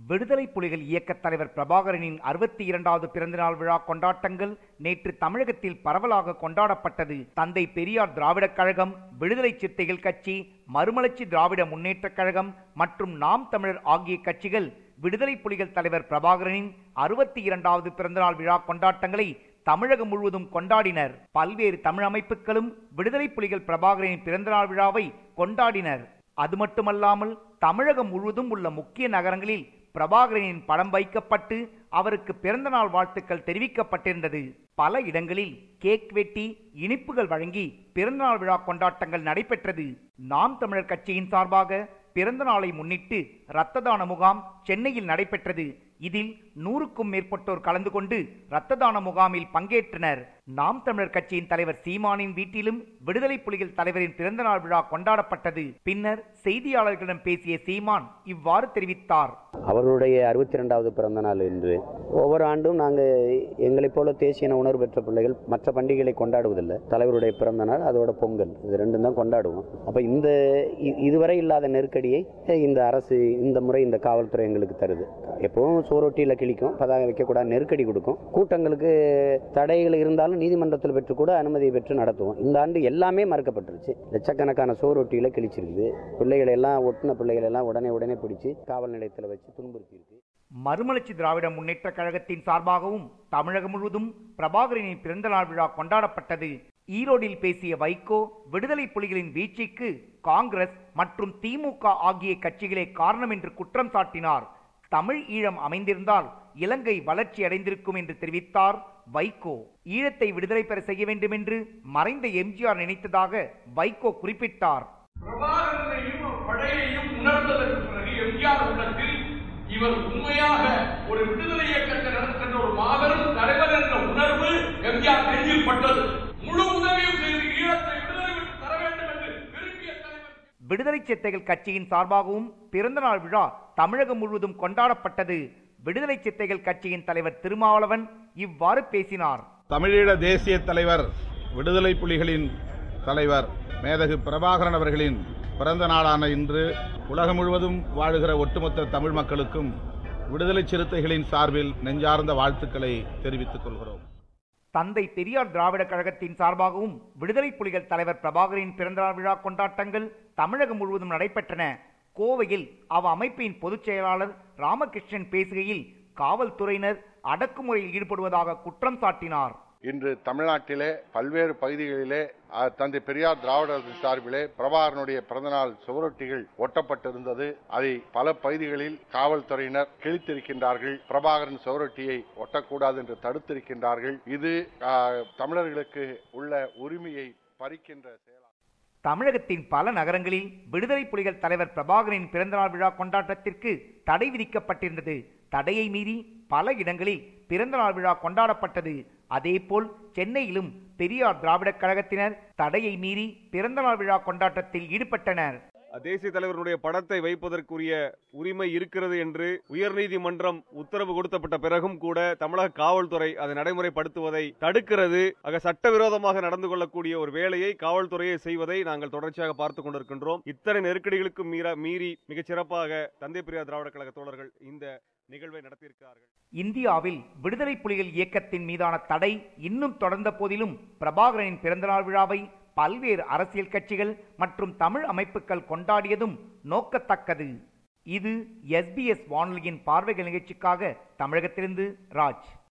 விடுதலை புலிகள் இயக்கத் தலைவர் பிரபாகரனின் அறுபத்தி இரண்டாவது பிறந்தநாள் விழா கொண்டாட்டங்கள் நேற்று தமிழகத்தில் பரவலாக கொண்டாடப்பட்டது தந்தை பெரியார் திராவிடக் கழகம் விடுதலை சிறுத்தைகள் கட்சி மறுமலர்ச்சி திராவிட முன்னேற்றக் கழகம் மற்றும் நாம் தமிழர் ஆகிய கட்சிகள் விடுதலை புலிகள் தலைவர் பிரபாகரனின் அறுபத்தி இரண்டாவது பிறந்தநாள் விழா கொண்டாட்டங்களை தமிழகம் முழுவதும் கொண்டாடினர் பல்வேறு தமிழ் அமைப்புகளும் விடுதலை புலிகள் பிரபாகரனின் பிறந்தநாள் விழாவை கொண்டாடினர் அது மட்டுமல்லாமல் தமிழகம் முழுவதும் உள்ள முக்கிய நகரங்களில் பிரபாகரனின் படம் வைக்கப்பட்டு அவருக்கு பிறந்தநாள் வாழ்த்துக்கள் தெரிவிக்கப்பட்டிருந்தது பல இடங்களில் கேக் வெட்டி இனிப்புகள் வழங்கி பிறந்தநாள் விழா கொண்டாட்டங்கள் நடைபெற்றது நாம் தமிழர் கட்சியின் சார்பாக பிறந்த நாளை முன்னிட்டு இரத்த தான முகாம் சென்னையில் நடைபெற்றது இதில் நூறுக்கும் மேற்பட்டோர் கலந்து கொண்டு இரத்த தான முகாமில் பங்கேற்றனர் நாம் தமிழர் கட்சியின் தலைவர் சீமானின் வீட்டிலும் விடுதலை புலிகள் தலைவரின் பிறந்தநாள் விழா கொண்டாடப்பட்டது பின்னர் செய்தியாளர்களிடம் பேசிய சீமான் இவ்வாறு தெரிவித்தார் அவர்களுடைய அறுபத்தி ரெண்டாவது பிறந்த நாள் இன்று ஒவ்வொரு ஆண்டும் நாங்கள் எங்களைப் போல தேசிய உணர்வு பெற்ற பிள்ளைகள் மற்ற பண்டிகைகளை கொண்டாடுவதில்லை தலைவருடைய பிறந்த நாள் அதோட பொங்கல் இது ரெண்டும் தான் கொண்டாடுவோம் அப்போ இந்த இ- இதுவரை இல்லாத நெருக்கடியை இந்த அரசு இந்த முறை இந்த காவல்துறை எங்களுக்கு தருது எப்பவும் சோரொட்டியில் கிழிக்கும் பதாக வைக்கக்கூடாது நெருக்கடி கொடுக்கும் கூட்டங்களுக்கு தடைகள் இருந்தாலும் நீதிமன்றத்தில் பெற்று கூட அனுமதி பெற்று நடத்துவோம் இந்த ஆண்டு எல்லாமே மறுக்கப்பட்டுருச்சு லட்சக்கணக்கான சோரொட்டியில் கிழிச்சிருக்குது பிள்ளைகளை எல்லாம் ஒட்டின பிள்ளைகளை எல்லாம் உடனே உடனே பிடிச்சி காவல் நிலையத்தில் வச்சு துன்புறுத்தியிருக்கு மறுமலர்ச்சி திராவிட முன்னேற்ற கழகத்தின் சார்பாகவும் தமிழகம் முழுவதும் பிரபாகரனின் பிறந்தநாள் விழா கொண்டாடப்பட்டது ஈரோடில் பேசிய வைகோ விடுதலை புலிகளின் வீழ்ச்சிக்கு காங்கிரஸ் மற்றும் திமுக ஆகிய கட்சிகளே காரணம் என்று குற்றம் சாட்டினார் தமிழ் ஈழம் அமைந்திருந்தால் இலங்கை வளர்ச்சி அடைந்திருக்கும் என்று தெரிவித்தார் வைகோ ஈழத்தை விடுதலை பெற செய்ய வேண்டும் என்று மறைந்த எம்ஜிஆர் நினைத்ததாக வைகோ குறிப்பிட்டார் பிரபாகரனையும் படையையும் உணர்ந்ததற்கு பிறகு எம்ஜிஆர் உள்ளத்தில் இவர் உண்மையாக ஒரு விடுதலை இயக்கத்தை நடத்துகின்ற ஒரு மாபெரும் தலைவர் என்ற உணர்வு எம்ஜிஆர் நெஞ்சில் பட்டது முழு உதவியும் செய்து ஈழத்தை விடுதலை விட்டு தர வேண்டும் என்று விரும்பிய தலைவர் விடுதலை சிறுத்தைகள் கட்சியின் சார்பாகவும் பிறந்தநாள் விழா தமிழகம் முழுவதும் கொண்டாடப்பட்டது விடுதலை சிறுத்தைகள் கட்சியின் தலைவர் திருமாவளவன் இவ்வாறு பேசினார் தமிழீழ தேசிய தலைவர் விடுதலை புலிகளின் தலைவர் மேதகு பிரபாகரன் அவர்களின் பிறந்த நாளான இன்று உலகம் முழுவதும் வாழுகிற ஒட்டுமொத்த தமிழ் மக்களுக்கும் விடுதலை சிறுத்தைகளின் சார்பில் நெஞ்சார்ந்த வாழ்த்துக்களை தெரிவித்துக் கொள்கிறோம் தந்தை பெரியார் திராவிட கழகத்தின் சார்பாகவும் விடுதலை புலிகள் தலைவர் பிரபாகரின் பிறந்தநாள் விழா கொண்டாட்டங்கள் தமிழகம் முழுவதும் நடைபெற்றன கோவையில் அவ அமைப்பின் பொதுச் செயலாளர் ராமகிருஷ்ணன் பேசுகையில் காவல்துறையினர் அடக்குமுறையில் ஈடுபடுவதாக குற்றம் சாட்டினார் இன்று தமிழ்நாட்டிலே பல்வேறு பகுதிகளிலே அஹ், தந்தை பெரியார் திராவிடர் சார்பிலே பிரபாகரனுடைய பிறந்தநாள் சுவரொட்டிகள் ஒட்டப்பட்டிருந்தது அதை பல பகுதிகளில் காவல்துறையினர் கிழித்திருக்கின்றார்கள் பிரபாகரன் சுவரொட்டியை ஒட்டக்கூடாது என்று தடுத்திருக்கின்றார்கள் இது அஹ், தமிழர்களுக்கு உள்ள உரிமையை பறிக்கின்ற செயலாகும் தமிழகத்தின் பல நகரங்களில் விடுதலை புலிகள் தலைவர் பிரபாகரின் பிறந்தநாள் விழா கொண்டாட்டத்திற்கு தடை விதிக்கப்பட்டிருந்தது தடையை மீறி பல இடங்களில் பிறந்தநாள் விழா கொண்டாடப்பட்டது அதேபோல் சென்னையிலும் பெரியார் திராவிடக் கழகத்தினர் தடையை மீறி பிறந்தநாள் விழா கொண்டாட்டத்தில் ஈடுபட்டனர் தேசிய தலைவருடைய படத்தை வைப்பதற்குரிய உரிமை இருக்கிறது என்று உயர்நீதிமன்றம் உத்தரவு கொடுத்தப்பட்ட பிறகும் கூட தமிழக காவல்துறை அதை நடைமுறைப்படுத்துவதை தடுக்கிறது ஆக சட்டவிரோதமாக நடந்து கொள்ளக்கூடிய ஒரு வேலையை காவல்துறையை செய்வதை நாங்கள் தொடர்ச்சியாக பார்த்துக் கொண்டிருக்கின்றோம் இத்தனை நெருக்கடிகளுக்கும் மீற மீறி மிகச் சிறப்பாக தந்தை பெரியார் திராவிட கழக தோழர்கள் இந்த நிகழ்வை நடத்தியிருக்கிறார்கள் இந்தியாவில் விடுதலை புலிகள் இயக்கத்தின் மீதான தடை இன்னும் தொடர்ந்த போதிலும் பிரபாகரனின் பிறந்தநாள் விழாவை பல்வேறு அரசியல் கட்சிகள் மற்றும் தமிழ் அமைப்புகள் கொண்டாடியதும் நோக்கத்தக்கது இது எஸ்பிஎஸ் வானொலியின் பார்வைகள் நிகழ்ச்சிக்காக தமிழகத்திலிருந்து ராஜ்